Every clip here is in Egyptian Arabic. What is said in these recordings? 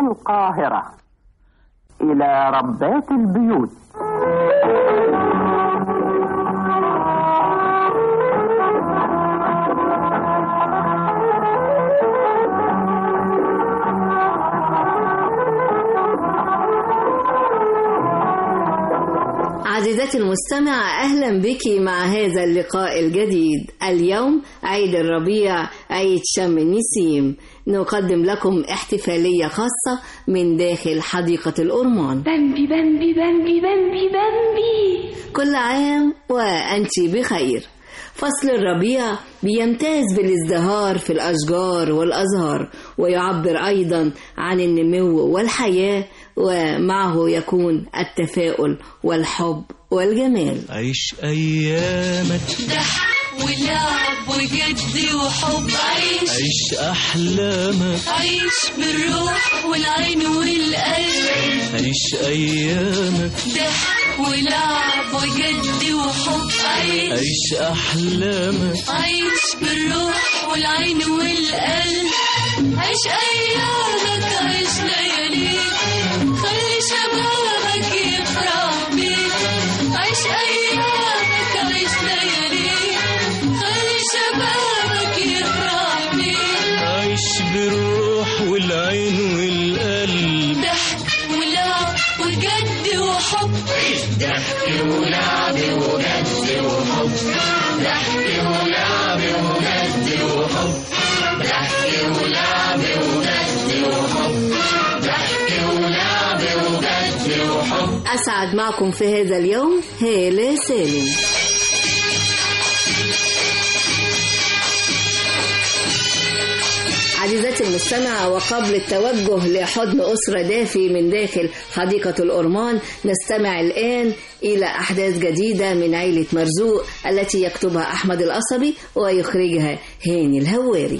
القاهرة إلى ربات البيوت عزيزتي المستمع أهلا بك مع هذا اللقاء الجديد اليوم عيد الربيع عيد شم النسيم نقدم لكم احتفالية خاصة من داخل حديقة الأرمان بامبي بامبي بامبي بامبي بامبي كل عام وأنت بخير فصل الربيع بيمتاز بالازدهار في الأشجار والأزهار ويعبر أيضا عن النمو والحياة ومعه يكون التفاؤل والحب والجمال عيش أيامك ضحك ولعب وجد وحب عيش عيش أحلامك عيش بالروح والعين والقلب عيش أيامك ضحك ولعب وجد وحب عيش عيش أحلامك عيش بالروح والعين والقلب عيش أيامك عيش لياليك خلي شبابك يفرح بيك عيش أيامك عيش لياليك خلي شبابك يفرح بيك عيش بروح والعين والقلب ضحك ولعب وجد وحب ضحك ولعب وجد وحب ضحك ولعب وجد وحب ضحك ولعب وجد وحب ضحك ولعب وجد وحب أسعد معكم في هذا اليوم هالة سالم عزيزتي المستمعة وقبل التوجه لحضن أسرة دافي من داخل حديقة الأرمان نستمع الآن إلى أحداث جديدة من عيلة مرزوق التي يكتبها أحمد القصبي ويخرجها هاني الهواري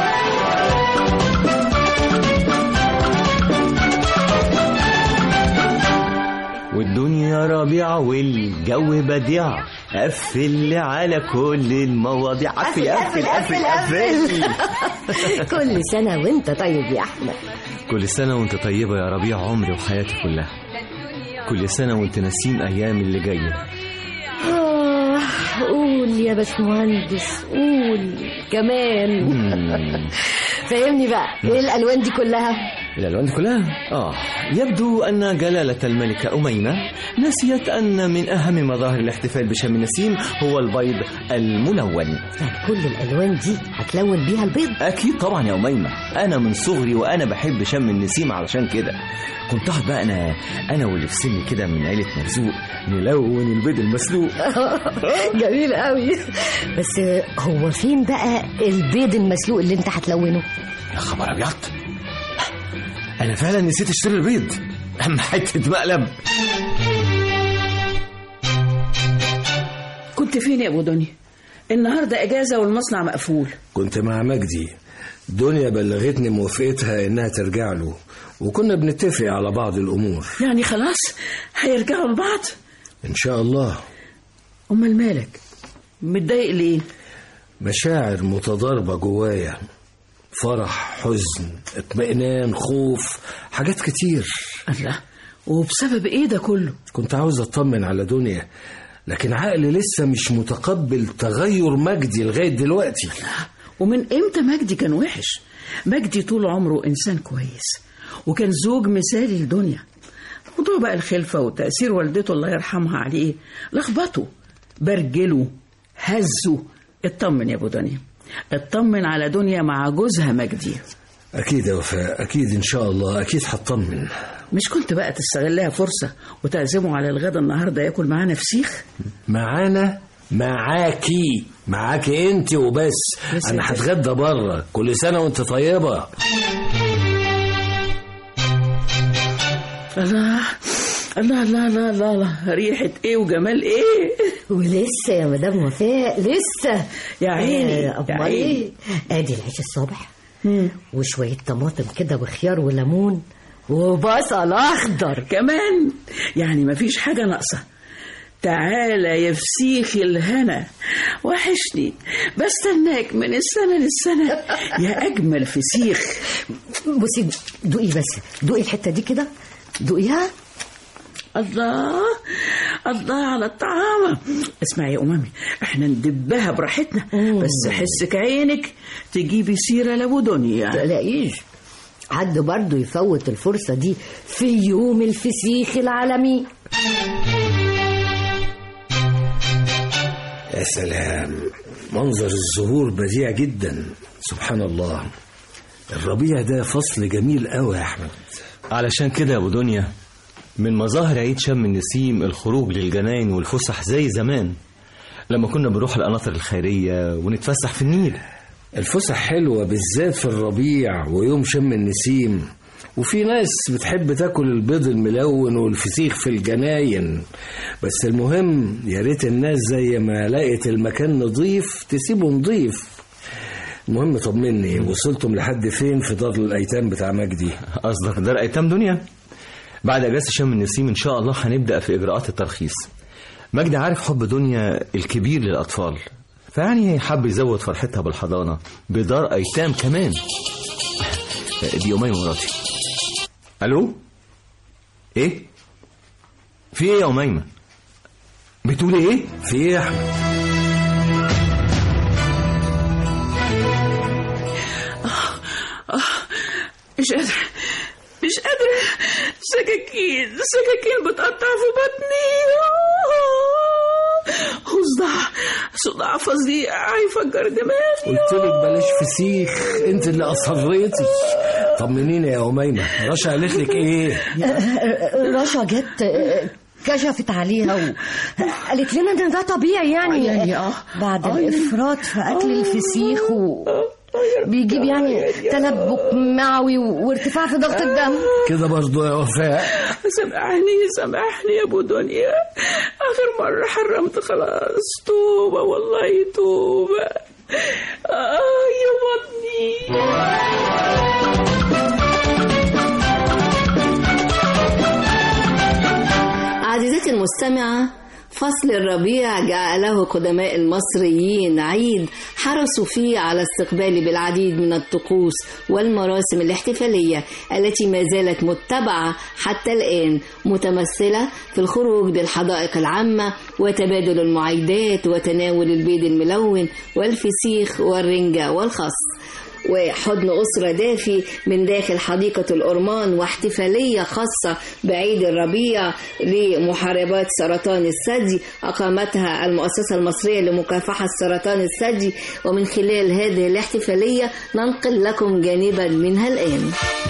والدنيا ربيعة والجو بديع قفل على كل المواضيع قفل قفل قفل قفل كل سنة وانت طيب يا أحمد كل سنة وانت طيبة يا ربيع عمري وحياتي كلها كل سنة وانت ناسين أيام اللي جاية آه قول يا باشمهندس قول كمان مم. فهمني بقى ايه الألوان دي كلها الألوان دي كلها آه يبدو أن جلالة الملكة أميمة نسيت أن من أهم مظاهر الاحتفال بشم النسيم هو البيض الملون يعني كل الألوان دي هتلون بيها البيض أكيد طبعا يا أميمة أنا من صغري وأنا بحب شم النسيم علشان كده كنت أقعد بقى أنا أنا واللي في سني كده من عيلة مرزوق نلون البيض المسلوق جميل قوي بس هو فين بقى البيض المسلوق اللي انت هتلونه يا خبر أبيض أنا فعلا نسيت أشتري البيض أما حتة مقلب كنت فين يا ابو دنيا النهارده اجازه والمصنع مقفول كنت مع مجدي دنيا بلغتني موافقتها انها ترجع له وكنا بنتفق على بعض الامور يعني خلاص هيرجعوا لبعض ان شاء الله امال مالك متضايق ليه مشاعر متضاربه جوايا فرح حزن اطمئنان خوف حاجات كتير الله وبسبب ايه ده كله كنت عاوز اطمن على دنيا لكن عقلي لسه مش متقبل تغير مجدي لغايه دلوقتي ومن امتى مجدي كان وحش مجدي طول عمره انسان كويس وكان زوج مثالي لدنيا موضوع بقى الخلفة وتأثير والدته الله يرحمها عليه لخبطه برجله هزه اطمن يا ابو دنيا اطمن على دنيا مع جوزها مجدي اكيد يا وفاء اكيد ان شاء الله اكيد هطمن مش كنت بقى تستغلها فرصة وتعزمه على الغدا النهاردة ياكل معانا فسيخ معانا معاكي معاكي انت وبس بس انا يا هتغدى بره كل سنه وانت طيبه الله الله الله الله الله, الله. ريحة ايه وجمال ايه ولسه يا مدام وفاء لسه يا عيني، آه، يا امال عيني. ايه ادي العيش الصبح وشويه طماطم كده وخيار وليمون وبصل اخضر كمان يعني مفيش حاجة ناقصة تعالى يا فسيخ الهنا وحشني بستناك من السنة للسنة يا أجمل فسيخ بصي دوقي بس دوقي الحته دي كده دوقيها الله الله على الطعامة اسمعي يا أمامي احنا ندبها براحتنا بس حسك عينك تجيبي سيرة لأبو دنيا تلاقيش حد برضه يفوت الفرصة دي في يوم الفسيخ العالمي يا سلام منظر الزهور بديع جدا سبحان الله الربيع ده فصل جميل قوي يا احمد علشان كده يا ابو دنيا من مظاهر عيد شم النسيم الخروج للجناين والفسح زي زمان لما كنا بنروح القناطر الخيرية ونتفسح في النيل الفسح حلوة بالذات في الربيع ويوم شم النسيم وفي ناس بتحب تاكل البيض الملون والفسيخ في الجناين بس المهم يا ريت الناس زي ما لقت المكان نظيف تسيبه نظيف المهم طمني وصلتم لحد فين في دار الايتام بتاع مجدي قصدك دار ايتام دنيا بعد اجازه شم النسيم ان شاء الله هنبدا في اجراءات الترخيص مجدي عارف حب دنيا الكبير للاطفال فيعني حب يزود فرحتها بالحضانه بدار ايتام كمان دي يومين مراتي الو ايه في ايه يا اميمه بتقولي ايه في ايه يا احمد مش قادرة مش قادرة سكاكين سكاكين بتقطع في بطني وصداع صداع فظيع هيفجر دماغي قلت لك بلاش فسيخ انت اللي اصريتي طمنيني يا اميمه رشا قالت لك ايه رشا جت آه، كشفت عليها وقالت لنا ان ده طبيعي يعني يعني اه بعد آه، الافراط في اكل الفسيخ و بيجيب يعني تلبك معوي و- وارتفاع في ضغط الدم كده برضه يا وفاء سامحني سامحني يا ابو دنيا اخر مره حرمت خلاص توبه والله توبه اه يا بطني عزيزتي المستمعة فصل الربيع جعله قدماء المصريين عيد حرصوا فيه على استقبال بالعديد من الطقوس والمراسم الاحتفالية التي ما زالت متبعة حتى الآن متمثلة في الخروج للحدائق العامة وتبادل المعايدات وتناول البيض الملون والفسيخ والرنجة والخس وحضن أسرة دافي من داخل حديقة الأورمان واحتفالية خاصة بعيد الربيع لمحاربات سرطان الثدي أقامتها المؤسسة المصرية لمكافحة سرطان الثدي ومن خلال هذه الاحتفالية ننقل لكم جانبا منها الآن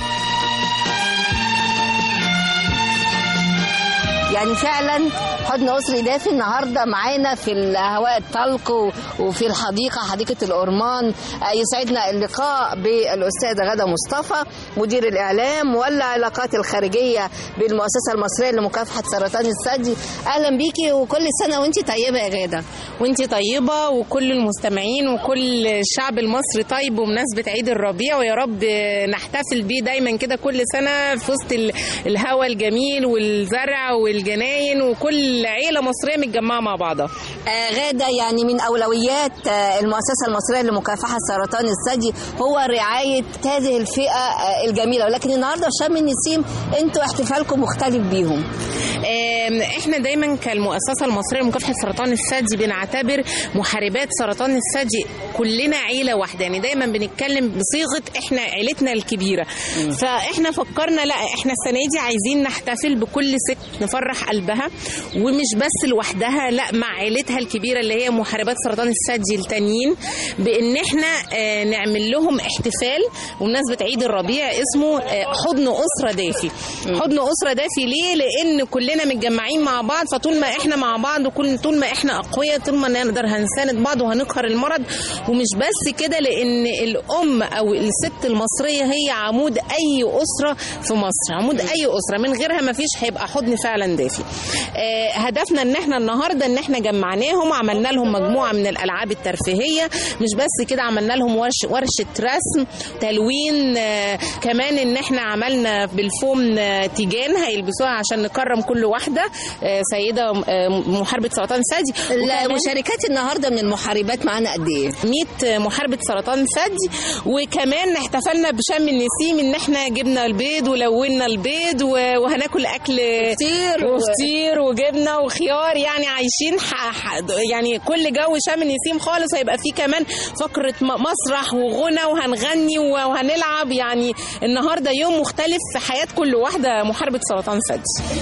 يعني فعلا حضن أسري دافي النهارده معانا في الهواء الطلق و- وفي الحديقة حديقة الأورمان آه، يسعدنا اللقاء بالأستاذة غادة مصطفى مدير الإعلام والعلاقات الخارجية بالمؤسسة المصرية لمكافحة سرطان الثدي أهلا بيكي وكل سنة وأنت طيبة يا غادة وانت طيبة وكل المستمعين وكل الشعب المصري طيب بمناسبة عيد الربيع ويا رب نحتفل بيه دايما كده كل سنة في وسط ال- الهوا الجميل والزرع والجناين وكل عيلة مصرية متجمعة مع بعضها آه، غادة يعني من أولويات آه، المؤسسة المصرية لمكافحة سرطان الثدي هو رعاية هذه الفئة آه، الجميلة ولكن النهاردة في شم النسيم أنتوا احتفالكم مختلف بيهم آم، احنا دايما كالمؤسسه المصريه لمكافحه سرطان الثدي بنعتبر محاربات سرطان الثدي كلنا عيله واحده يعني دايما بنتكلم بصيغه احنا عيلتنا الكبيره فاحنا فكرنا لا احنا السنه دي عايزين نحتفل بكل ست نفرح قلبها ومش بس لوحدها لا مع عيلتها الكبيره اللي هي محاربات سرطان الثدي التانيين بان احنا آه، نعمل لهم احتفال بمناسبه عيد الربيع اسمه آه، حضن اسره دافي حضن اسره دافي ليه لان كلنا متجمعين مع بعض فطول ما احنا مع بعض وكل طول ما احنا اقوياء طول ما نقدر هنساند بعض وهنقهر المرض ومش بس كده لان الام او الست المصريه هي عمود اي اسره في مصر عمود اي اسره من غيرها ما فيش هيبقى حضن فعلا دافي الدافي آه، هدفنا ان احنا النهارده ان احنا جمعناهم وعملنا لهم مجموعه من الالعاب الترفيهيه مش بس كده عملنا لهم ورش ورشه رسم تلوين آه، كمان ان احنا عملنا بالفوم آه، تيجان هيلبسوها عشان نكرم كل واحده آه، سيده آه، محاربه سرطان ثدي وكمان- المشاركات النهارده من المحاربات معانا قد ايه 100 محاربة سرطان ثدي وكمان احتفلنا بشم النسيم ان احنا جبنا البيض ولونا البيض و- وهناكل اكل فطير و- وفطير وجبنه وخيار يعني عايشين ح... ح... يعني كل جو شم النسيم خالص هيبقى فيه كمان فقرة م- مسرح وغنى وهنغني و- وهنلعب يعني النهارده يوم مختلف في حياة كل واحدة محاربة سرطان ثدي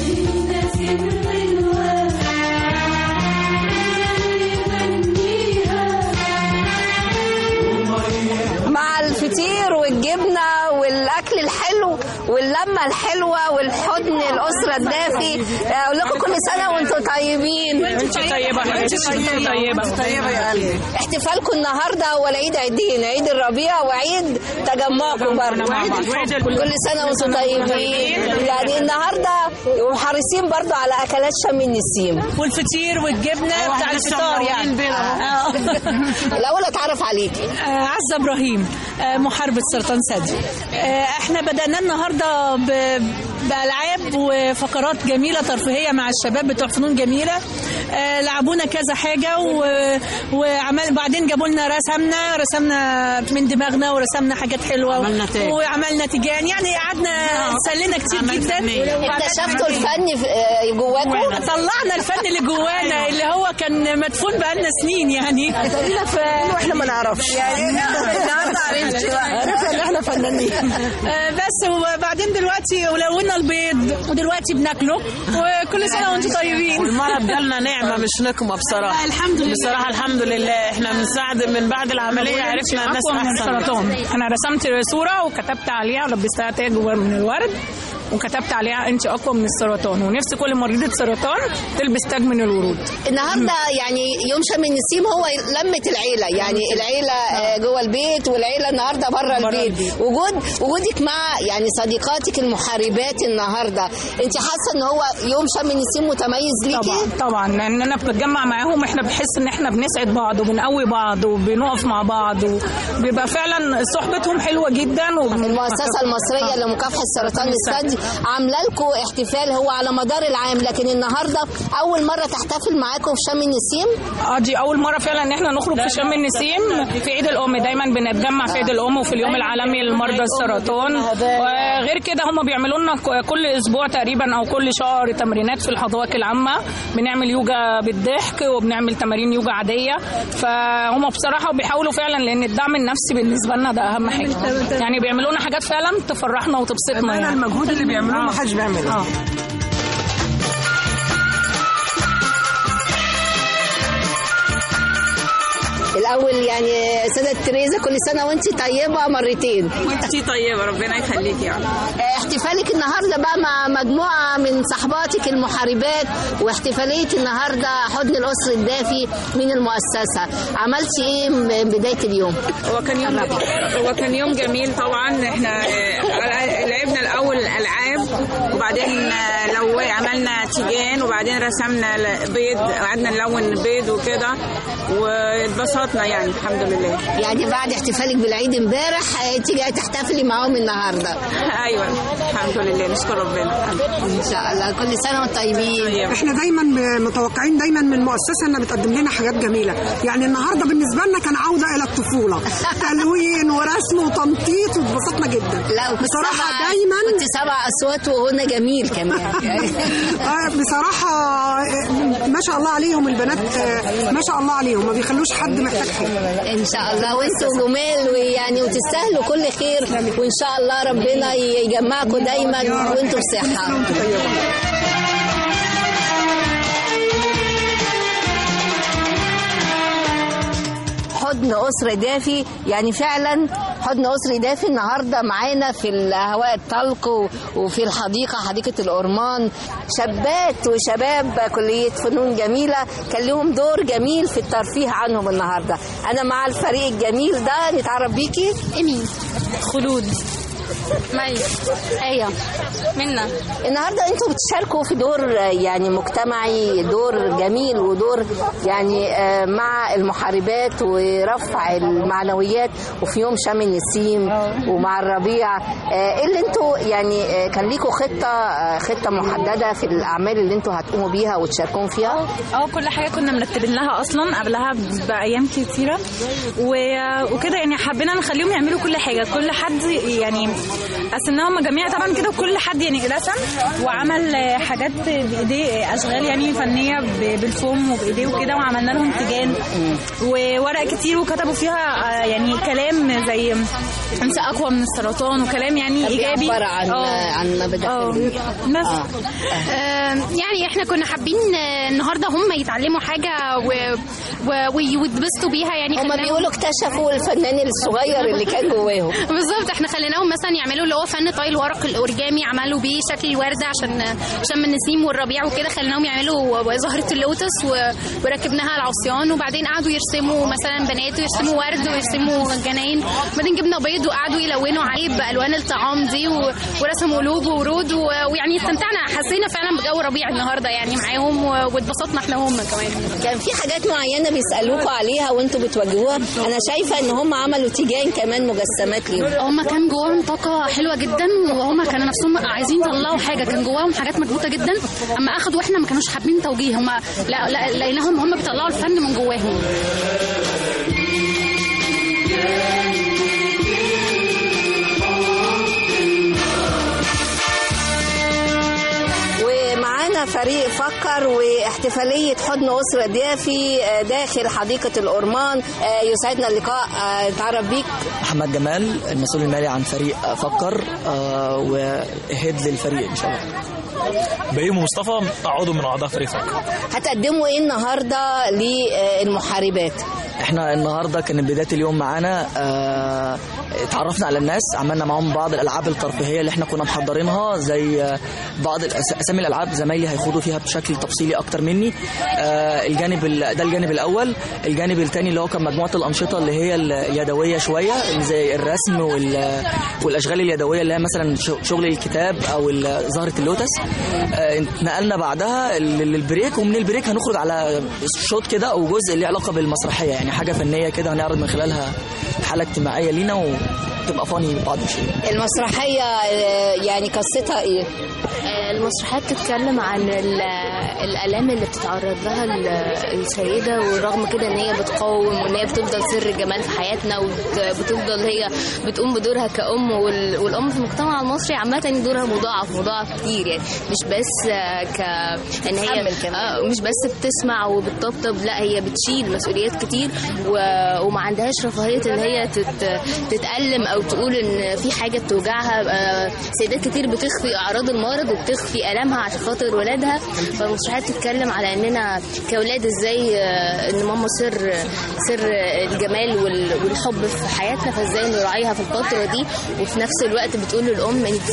مع الفطير والجبنه والاكل الحلو واللمه الحلوه والحضن الاسره الدافي اقول لكم كل سنه وانتم طيبين انت طيبه حبيبتي طيبه طيبه يا قلبي احتفالكم النهارده هو العيد عيدين عيد الربيع وعيد تجمعكم برضه مع بعض. وعيد الحب. كل سنه وانتم طيبين يعني النهارده وحريصين برضه على اكلات شم النسيم والفطير والجبنه بتاع الفطار يعني آه. الاول اتعرف عليكي آه، عزة ابراهيم آه، محاربة سرطان ثدي آه، احنا بدأنا النهارده ب- بألعاب وفقرات جميلة ترفيهية مع الشباب بتوع فنون جميلة آه، لعبونا كذا حاجة و- وعمل بعدين جابوا لنا رسمنا رسمنا من دماغنا ورسمنا حاجات حلوة عملنا تاج. وعملنا تيجان يعني قعدنا سلينا كتير جدا اكتشفتوا الفن في- آه، جواكم طلعنا الفن اللي جوانا اللي هو كان مدفون بقالنا سنين يعني ف... واحنا ما نعرفش يعني النهارده عرفت عرفنا ان احنا فنانين آه، بس وبعدين دلوقتي ولونا البيض ودلوقتي بناكله وكل سنه وانتم طيبين والمرض جالنا نعمة مش نقمة بصراحة لا، الحمد لله. بصراحة الحمد لله احنا من ساعة من بعد العملية عرفنا الناس أقوى من أحسن السرطان انا رسمت صوره وكتبت عليها ولبستها تاج من الورد وكتبت عليها انت اقوى من السرطان ونفسي كل مريضه سرطان تلبس تاج من الورود النهارده يعني يوم شم النسيم هو لمة العيلة يعني العيلة آه، جوه البيت والعيلة النهارده بره البيت وجود وجودك مع يعني صديقاتك المحاربات النهارده انت حاسة ان هو يوم شم النسيم متميز ليكي؟ طبعا طبعا لان انا بتجمع معاهم احنا بنحس ان احنا بنسعد بعض وبنقوي بعض وبنقف مع بعض وبيبقى فعلا صحبتهم حلوه جدا المؤسسة المصرية لمكافحة سرطان الثدي عاملة لكم احتفال هو على مدار العام لكن النهارده أول مرة تحتفل معاكم في شم النسيم اه دي اول مره فعلا ان احنا نخرج في شم النسيم في عيد الام دايما بنتجمع في عيد الام وفي اليوم العالمي لمرضى السرطان وغير كده هم بيعملوا لنا ك- كل اسبوع تقريبا او كل شهر تمرينات في الحدائق العامه بنعمل يوجا بالضحك وبنعمل تمارين يوجا عاديه فهم بصراحه بيحاولوا فعلا لان الدعم النفسي بالنسبه لنا ده اهم حاجه يعني بيعملوا لنا حاجات فعلا تفرحنا وتبسطنا يعني المجهود اللي بيعملوه آه. محدش بيعمله اه الأول يعني سيدة تريزا كل سنة وانت طيبة مرتين وانتي طيبة ربنا يخليكي يعني احتفالك النهارده بقى مع مجموعه من صحباتك المحاربات واحتفاليه النهارده حضن الاسر الدافي من المؤسسه عملتي ايه من بدايه اليوم هو كان يوم هو كان يوم جميل طبعا احنا آه، لعبنا الاول العاب وبعدين آه، لو عملنا تيجان وبعدين رسمنا ل- بيض قعدنا نلون بيض وكده واتبسطنا يعني الحمد لله يعني بعد احتفالك بالعيد امبارح اه، انت جايه تحتفلي معاهم النهارده ايوه الحمد لله نشكر ربنا ان شاء الله كل سنه وانتم طيبين احنا دايما متوقعين دايما من المؤسسه انها بتقدم لنا حاجات جميله يعني النهارده بالنسبه لنا كان عوده الى الطفوله تلوين ورسم وتنطيط واتبسطنا جدا لا وكنت بصراحه سبع- دايما كنت سبع اصوات وغنى جميل كمان آه، بصراحه آه، ما شاء الله عليهم البنات آه، ما شاء الله عليهم ما بيخلوش حد محتاج حاجه ان شاء الله وانتوا جمال ويعني وتستاهلوا كل خير وان شاء الله ربنا يجمعكم دايما وانتوا بصحه حضن أسرة دافي يعني فعلا حضن أسرة دافي النهاردة معانا في الهواء الطلق و- وفي الحديقة حديقة الأورمان شابات وشباب كلية فنون جميلة كان لهم دور جميل في الترفيه عنهم النهاردة أنا مع الفريق الجميل ده نتعرف بيكي إيمي خلود مي ايوه منا النهارده انتوا بتشاركوا في دور آه، يعني مجتمعي دور جميل ودور يعني آه، مع المحاربات ورفع المعنويات وفي يوم شم النسيم ومع الربيع آه، ايه اللي انتوا يعني آه، كان ليكوا خطه آه، خطه محدده في الاعمال اللي انتوا هتقوموا بيها وتشاركون فيها اه كل حاجه كنا مرتبين لها اصلا قبلها بايام كتيره و- وكده يعني حبينا نخليهم يعملوا كل حاجه كل حد يعني قسمناهم مجاميع طبعا كده وكل حد يعني رسم وعمل آه، حاجات بايديه آه، اشغال يعني فنيه ب- بالفوم وبايديه وكده وعملنا لهم تيجان وورق كتير وكتبوا فيها آه، يعني كلام زي انت اقوى من السرطان وكلام يعني ايجابي بيعبر عن آه. عن مبادئ آه. بس يعني احنا كنا حابين آه، النهارده هم يتعلموا حاجه و... و... وي- ويتبسطوا بيها يعني هم خليناهم- بيقولوا اكتشفوا الفنان الصغير اللي كان جواهم بالظبط احنا خليناهم مثلا يعملوا اللي هو فن طي الورق الاورجامي عملوا بيه شكل الورده عشان شم النسيم والربيع وكده خليناهم يعملوا زهره اللوتس و... وركبناها على العصيان وبعدين قعدوا يرسموا مثلا بنات ويرسموا ورد ويرسموا جناين وبعدين جبنا بيض وقعدوا يلونوا عليه بالوان الطعام دي و... ورسموا قلوب وورود و... ويعني استمتعنا حسينا فعلا بجو ربيع النهارده يعني معاهم و... واتبسطنا احنا وهم كمان كان في حاجات معينه بيسالوكوا عليها وانتوا بتواجهوها انا شايفه ان هم عملوا تيجان كمان مجسمات ليهم هم كان جواهم طاقة حلوة جدا وهم كانوا نفسهم عايزين يطلعوا حاجة كان جواهم حاجات مكبوتة جدا أما أخدوا إحنا ما كانوش حابين توجيه هم لا لا لقيناهم هم بيطلعوا الفن من جواهم ومعانا فريق فكر واحتفالية حضن أسرة دافي آه، داخل حديقة الأورمان آه، يسعدنا اللقاء آه، نتعرف بيك محمد جمال المسؤول المالي عن فريق فكر آه، وهيد للفريق ان شاء الله بيومي مصطفى عضو من اعضاء فريق فكر هتقدموا إيه النهاردة للمحاربات احنا النهارده كان بدايه اليوم معانا آه، اتعرفنا على الناس عملنا معاهم بعض الالعاب الترفيهيه اللي احنا كنا محضرينها زي آه، بعض الأس- اسامي الالعاب زمايلي هيخوضوا فيها بشكل تفصيلي اكتر مني آه، الجانب ال- ده الجانب الاول الجانب الثاني اللي هو كان مجموعه الانشطه اللي هي اليدويه شويه اللي زي الرسم وال- والاشغال اليدويه اللي هي مثلا ش- شغل الكتاب او ال- زهره اللوتس آه، اتنقلنا بعدها لل- للبريك ومن البريك هنخرج على شوط كده او جزء ليه علاقه بالمسرحيه يعني حاجه فنيه كده هنعرض من خلالها حاله اجتماعيه لينا وتبقى فاني بعض الشيء المسرحية آه، يعني قصتها إيه؟ المسرحيات بتتكلم عن ال- الآلام اللي بتتعرض لها ال- السيدة ورغم كده إن هي بتقاوم وإن هي بتفضل سر جمال في حياتنا وبتفضل هي بتقوم بدورها كأم وال- والأم في المجتمع المصري عامة دورها مضاعف مضاعف كتير يعني مش بس آه، ك إن هي بتتحمل كمان. آه، مش بس بتسمع وبتطبطب لا هي بتشيل مسؤوليات كتير و... وما عندهاش رفاهية إن هي تت... تتألم أو تقول إن في حاجة بتوجعها آه، سيدات كتير بتخفي أعراض المرض وبتخفي آلامها عشان خاطر ولادها فالمسرحية بتتكلم على إننا كأولاد إزاي آه، إن ماما سر سر الجمال وال... والحب في حياتنا فإزاي نراعيها في الفترة دي وفي نفس الوقت بتقول للأم أنت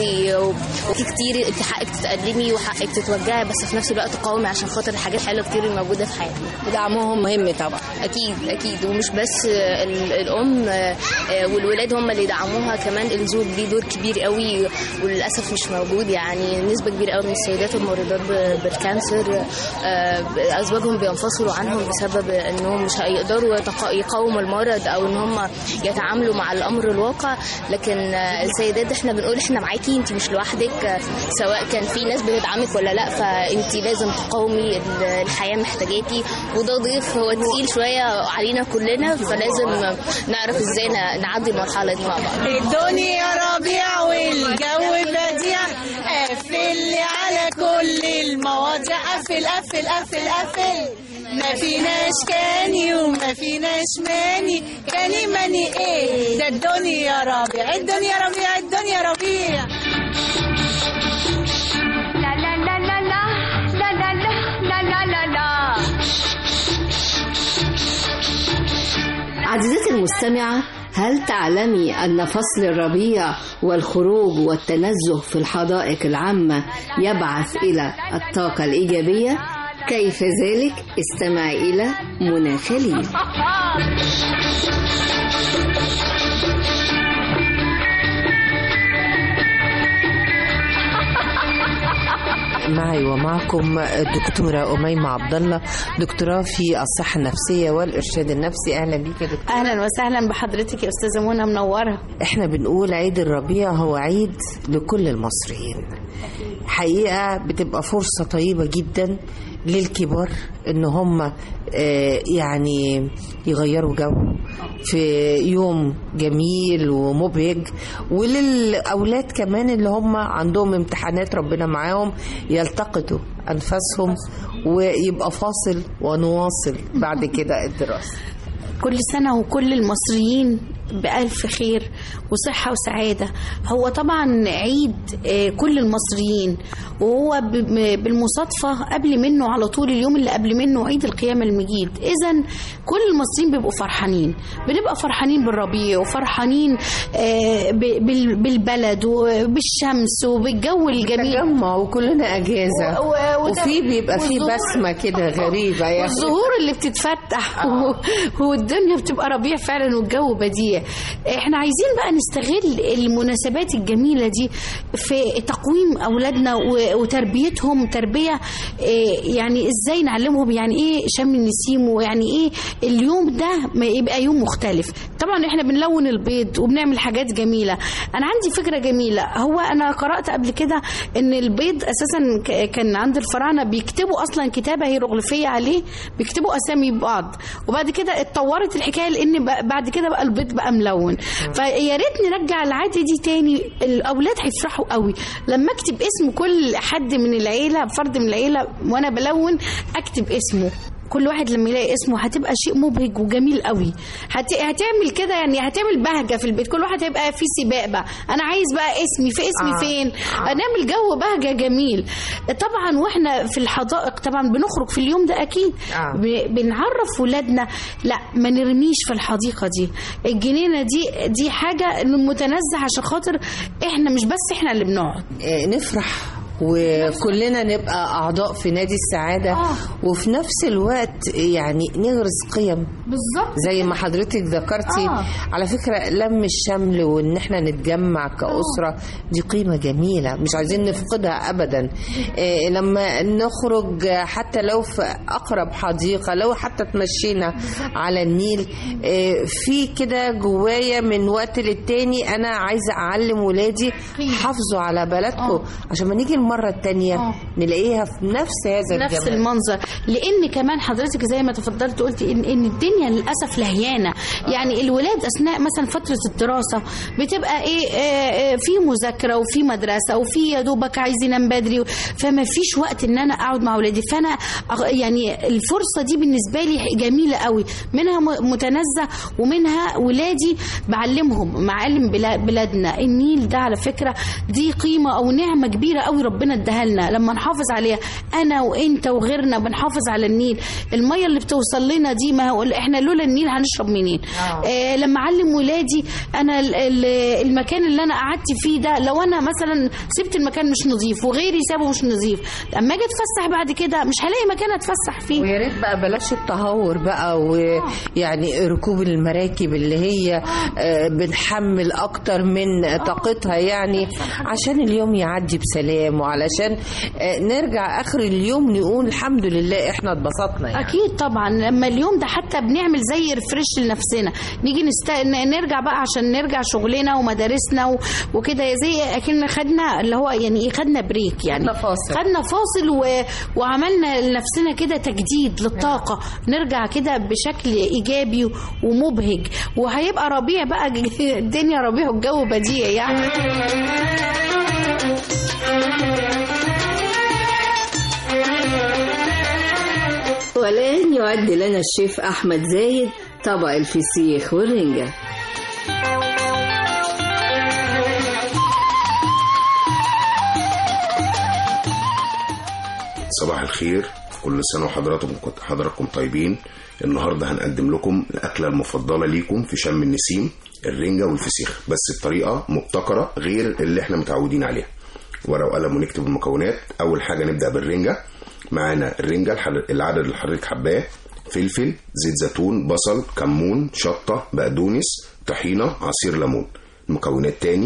وفي كتير أنت حقك تتألمي وحقك تتوجعي بس في نفس الوقت قاومي عشان خاطر الحاجات الحلوة كتير اللي موجودة في حياتنا ودعمهم مهم طبعا اكيد اكيد ومش بس ال- الام آه، آه، والولاد هم اللي يدعموها كمان الزوج ليه دور كبير قوي وللاسف مش موجود يعني نسبه كبيره قوي من السيدات المريضات ب- بالكانسر آه، ازواجهم بينفصلوا عنهم بسبب انهم مش هيقدروا يتق- يقاوموا المرض او ان هم يتعاملوا مع الامر الواقع لكن آه، السيدات احنا بنقول احنا معاكي انت مش لوحدك آه، سواء كان في ناس بتدعمك ولا لا فانت لازم تقاومي ال- الحياه محتاجاكي وده ضيف هو تقيل شويه علينا كلنا فلازم نعرف ازاي ن- نعدي المرحله دي مع بعض الدنيا ربيع والجو بديع قفل لي على كل المواضيع قفل قفل قفل قفل ما فيناش كاني وما فيناش ماني كاني ماني ايه ده الدنيا ربيع الدنيا ربيع الدنيا ربيع لا لا لا لا لا لا لا لا لا لا لا لا عزيزتي المستمعة هل تعلمي أن فصل الربيع والخروج والتنزه في الحدائق العامة يبعث إلى الطاقة الإيجابية؟ كيف ذلك؟ استمعي إلى منى خليل معي ومعكم الدكتورة أميمة عبد الله دكتوراه في الصحة النفسية والإرشاد النفسي أهلا بيك يا دكتورة اهلا وسهلا بحضرتك يا استاذه منى منوره احنا بنقول عيد الربيع هو عيد لكل المصريين حقيقة بتبقى فرصة طيبة جدا للكبار ان هم آه، يعني يغيروا جو في يوم جميل ومبهج وللاولاد كمان اللي هم عندهم امتحانات ربنا معاهم يلتقطوا انفاسهم ويبقى فاصل ونواصل بعد كده الدراسه كل سنه وكل المصريين بألف خير وصحة وسعادة هو طبعا عيد آه، كل المصريين وهو ب- م- بالمصادفة قبل منه على طول اليوم اللي قبل منه عيد القيامة المجيد إذا كل المصريين بيبقوا فرحانين بنبقى فرحانين بالربيع وفرحانين آه، ب- بال- بالبلد وبالشمس وبالجو الجميل تجمع وكلنا أجازة و- وده- وفي بيبقى في والظهور- بسمة كده غريبة يعني والزهور اللي بتتفتح و- والدنيا بتبقى ربيع فعلا والجو بديع احنا عايزين بقى نستغل المناسبات الجميلة دي في تقويم أولادنا و- وتربيتهم تربية إيه، يعني ازاي نعلمهم يعني ايه شم النسيم ويعني ايه اليوم ده ما يبقى يوم مختلف طبعا احنا بنلون البيض وبنعمل حاجات جميلة انا عندي فكرة جميلة هو انا قرأت قبل كده ان البيض اساسا ك- كان عند الفراعنة بيكتبوا اصلا كتابة هيروغليفية عليه بيكتبوا اسامي بعض وبعد كده اتطورت الحكاية لان بقى- بعد كده بقى البيض بقى ملون فيا ريت نرجع العادة دي تاني الاولاد هيفرحوا قوي لما اكتب اسم كل حد من العيلة فرد من العيلة وانا بلون اكتب اسمه كل واحد لما يلاقي اسمه هتبقى شيء مبهج وجميل قوي هت... هتعمل كده يعني هتعمل بهجه في البيت كل واحد هيبقى في سباق بقى انا عايز بقى اسمي في اسمي آه. آه. فين آه. نعمل جو بهجه جميل طبعا واحنا في الحدائق طبعا بنخرج في اليوم ده اكيد آه. ب... بنعرف ولادنا لا ما نرميش في الحديقه دي الجنينه دي دي حاجه متنزه عشان خاطر احنا مش بس احنا اللي بنقعد آه، نفرح وكلنا نبقى أعضاء في نادي السعادة آه. وفي نفس الوقت يعني نغرس قيم بالظبط زي ما حضرتك ذكرتي آه. على فكرة لم الشمل وإن احنا نتجمع كأسرة دي قيمة جميلة مش عايزين نفقدها أبدا إيه لما نخرج حتى لو في أقرب حديقة لو حتى تمشينا على النيل إيه في كده جوايا من وقت للتاني أنا عايزة أعلم ولادي حافظوا على بلدكم عشان ما نيجي المرة التانية نلاقيها في نفس هذا نفس الجمال المنظر لان كمان حضرتك زي ما تفضلت قلتي ان, إن الدنيا للاسف لهيانه يعني الولاد اثناء مثلا فتره الدراسه بتبقى ايه آه، آه، في مذاكره وفي مدرسه وفي يا دوبك عايز ينام بدري فما فيش وقت ان انا اقعد مع ولادي فانا أغ- يعني الفرصه دي بالنسبه لي جميله قوي منها م- متنزه ومنها ولادي بعلمهم معالم بلا- بلادنا النيل ده على فكره دي قيمه او نعمه كبيره قوي ربنا اداها لنا لما نحافظ عليها انا وانت وغيرنا بنحافظ على النيل الميه اللي بتوصل لنا دي ما هو احنا لولا النيل هنشرب منين آه. آه لما اعلم ولادي انا ال- ال- المكان اللي انا قعدت فيه ده لو انا مثلا سبت المكان مش نظيف وغيري سابه مش نظيف لما اجي اتفسح بعد كده مش هلاقي مكان اتفسح فيه ويا ريت بقى بلاش التهور بقى ويعني ركوب المراكب اللي هي آه، بنحمل اكتر من طاقتها يعني عشان اليوم يعدي بسلام وعلشان آه، نرجع اخر اليوم نقول الحمد لله احنا اتبسطنا يعني. اكيد طبعا لما اليوم ده حتى بنعمل زي ريفرش لنفسنا نيجي نست... ن- نرجع بقى عشان نرجع شغلنا ومدارسنا و... وكده زي اكن خدنا اللي هو يعني ايه خدنا بريك يعني خدنا فاصل. خدنا فاصل و... وعملنا لنفسنا كده تجديد للطاقه نرجع كده بشكل ايجابي ومبهج وهيبقى ربيع بقى الدنيا ربيع والجو بديع يعني والآن يعد لنا الشيف أحمد زايد طبق الفسيخ والرنجة صباح الخير كل سنة وحضراتكم كنت حضراتكم طيبين النهاردة هنقدم لكم الأكلة المفضلة ليكم في شم النسيم الرنجة والفسيخ بس بطريقة مبتكرة غير اللي احنا متعودين عليها ورقة وقلم ونكتب المكونات أول حاجة نبدأ بالرنجة معانا الرنجة الحر- العدد اللي حضرتك حباه فلفل زيت زيتون بصل كمون شطة بقدونس طحينة عصير ليمون المكونات تاني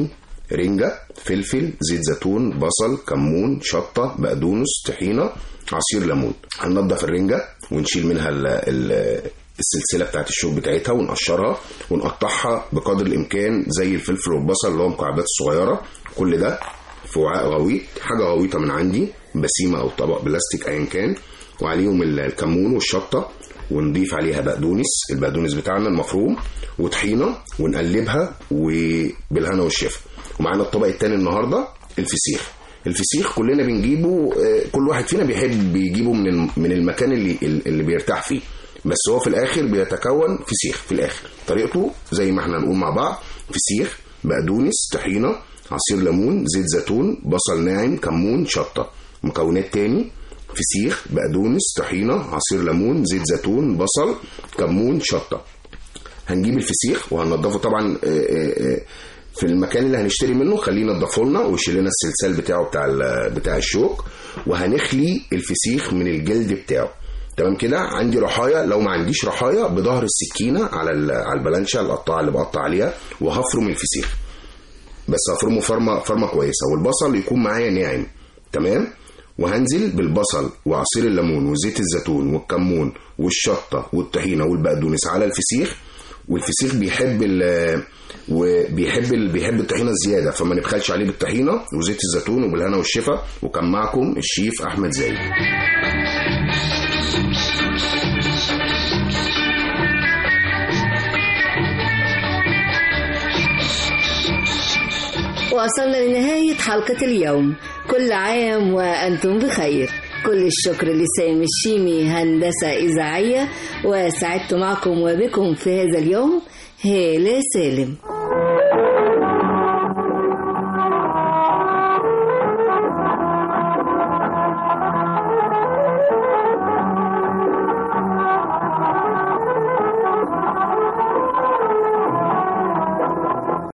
رنجة فلفل زيت زيتون بصل كمون شطة بقدونس طحينة عصير ليمون هننضف الرنجة ونشيل منها ال ال السلسلة بتاعت الشوك بتاعتها ونقشرها ونقطعها بقدر الإمكان زي الفلفل والبصل اللي هو مكعبات صغيرة كل ده في وعاء غويط حاجة غويطة من عندي بسيمة أو طبق بلاستيك أيا كان وعليهم ال- الكمون والشطة ونضيف عليها بقدونس البقدونس بتاعنا المفروم وطحينة ونقلبها وبالهنا والشفا ومعانا الطبق التاني النهاردة الفسيخ الفسيخ كلنا بنجيبه آه، كل واحد فينا بيحب يجيبه من الم- من المكان اللي اللي بيرتاح فيه بس هو في الاخر بيتكون فسيخ في الاخر طريقته زي ما احنا هنقول مع بعض فسيخ بقدونس طحينه عصير ليمون زيت زيتون بصل ناعم كمون شطه مكونات تاني فسيخ بقدونس طحينه عصير ليمون زيت زيتون بصل كمون شطه هنجيب الفسيخ وهننضفه طبعا آه، آه، آه، في المكان اللي هنشتري منه خليه ينضفه لنا ويشيل لنا السلسال بتاعه بتاع ال- بتاع الشوك وهنخلي الفسيخ من الجلد بتاعه تمام كده عندي رحايا لو ما عنديش رحايا بظهر السكينه على ال- على البلانشه القطاعه اللي بقطع عليها وهفرم الفسيخ بس هفرمه فرمه فرمه كويسه والبصل يكون معايا ناعم تمام وهنزل بالبصل وعصير الليمون وزيت الزيتون والكمون والشطه والطحينه والبقدونس على الفسيخ والفسيخ بيحب ال وبيحب ال... بيحب الطحينه الزياده فما نبخلش عليه بالطحينه وزيت الزيتون وبالهنا والشفا وكان معكم الشيف احمد زايد وصلنا لنهاية حلقة اليوم كل عام وأنتم بخير كل الشكر لسامي الشيمي هندسة إذاعية وسعدت معكم وبكم في هذا اليوم هالة سالم